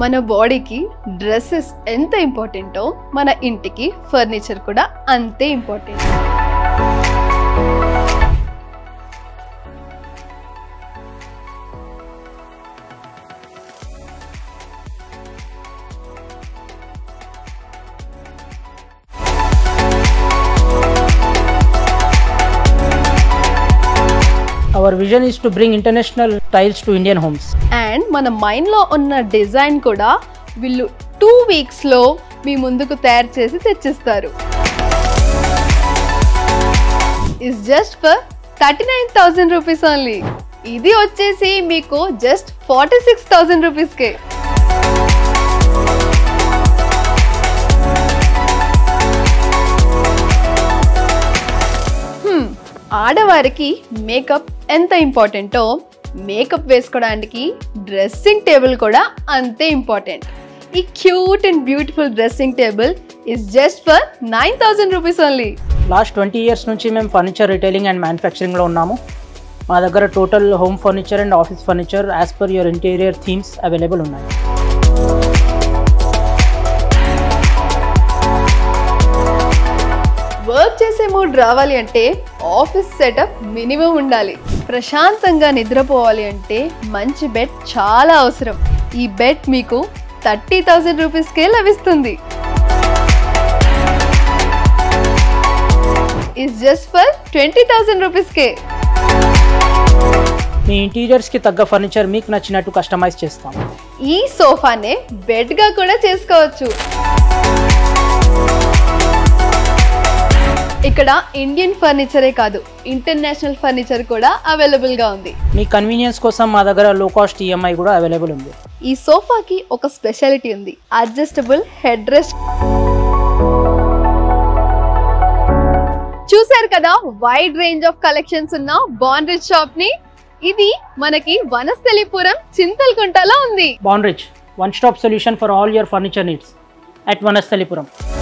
మన బాడీకి డ్రెస్సెస్ ఎంత ఇంపార్టెంటో మన ఇంటికి ఫర్నిచర్ కూడా అంతే important Our vision is to bring international tiles to Indian homes. And మన మైండ్లో ఉన్న డిజైన్ కూడా వీళ్ళు టూ వీక్స్లో మీ ముందుకు తయారు చేసి తెచ్చిస్తారు is just for thirty nine thousand rupees only ఇది వచ్చేసి మీకు జస్ట్ ఫార్టీ సిక్స్ థౌజండ్ రూపీస్కే హ్మ్, ఆడవారికి మేకప్ ఎంత ఇంపార్టెంటో మేకప్ వేసుకోవడానికి డ్రెస్సింగ్ టేబుల్ కూడా అంతే ఇంపార్టెంట్ ఈ cute and beautiful dressing table is just for nine thousand rupees only last twenty years నుంచి మేము ఫర్నిచర్ రిటైలింగ్ అండ్ మ్యానుఫ్యాక్చరింగ్లో ఉన్నాము మా దగ్గర total home furniture and office furniture as per your interior themes available ఉన్నాయి work చేసే mood రావాలి అంటే ఆఫీస్ సెటప్ మినిమం ఉండాలి ప్రశాంతంగా నిద్రపోవాలి అంటే మంచి బెడ్ చాలా అవసరం ఈ బెడ్ మీకు థర్టీ థౌజండ్ రూపీస్కే లభిస్తుంది is just for twenty thousand రూపీస్కే మీ ఇంటీరియర్స్కి తగ్గ ఫర్నిచర్ మీకు నచ్చినట్టు కస్టమైజ్ చేస్తాం ఈ సోఫానే బెడ్గా కూడా చేసుకోవచ్చు ఇక్కడ ఇండియన్ ఫర్నిచరే కాదు ఇంటర్నేషనల్ ఫర్నిచర్ కూడా అవైలబుల్గా ఉంది మీ కన్వీనియన్స్ కోసం మా దగ్గర లో కాస్ట్ ఈఎంఐ కూడా అవైలబుల్ ఉంది ఈ సోఫాకి ఒక స్పెషాలిటీ ఉంది అడ్జస్టబుల్ హెడ్ రెస్ట్ చూశారు కదా వైడ్ రేంజ్ ఆఫ్ కలెక్షన్స్ ఉన్న బాండ్రిజ్ షాప్ ని ఇది మనకి వనస్థలిపురం చింతల్కుంటలో ఉంది బాండ్రిచ్ one stop solution for all your furniture needs at Vanasthalipuram